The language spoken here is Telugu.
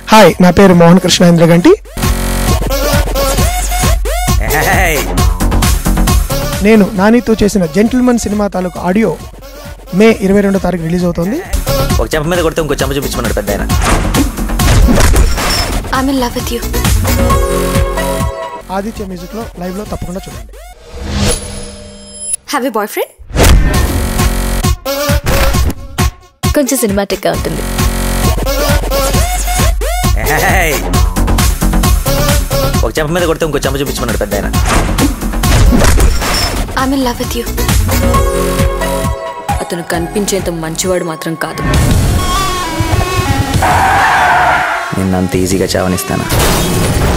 హాయ్ నా పేరు మోహన్ కృష్ణ ఇంద్రగంటి నేను నానితో చేసిన జెంటిల్మన్ సినిమా తాలూకు ఆడియో మే ఇరవై రెండో తారీఖు రిలీజ్ అవుతుంది ఒక చెంప మీద కొడితే ఇంకో చెంప చూపించమన్నాడు పెద్ద ఆయన I'm in love with you Aditya మ్యూజిక్లో లైవ్లో తప్పకుండా చూడండి హ్యావ్ ఎ బాయ్ ఫ్రెండ్ కొంచెం సినిమాటిక్ గా ఉంటుంది ఒక చెంప మీద కొడితే ఇంకో చెంప చూపించమన్నాడు పెద్ద ఆయన I'm in love with you అతను కనిపించేంత మంచివాడు మాత్రం కాదు నిన్నంత ఈజీగా చావనిస్తానా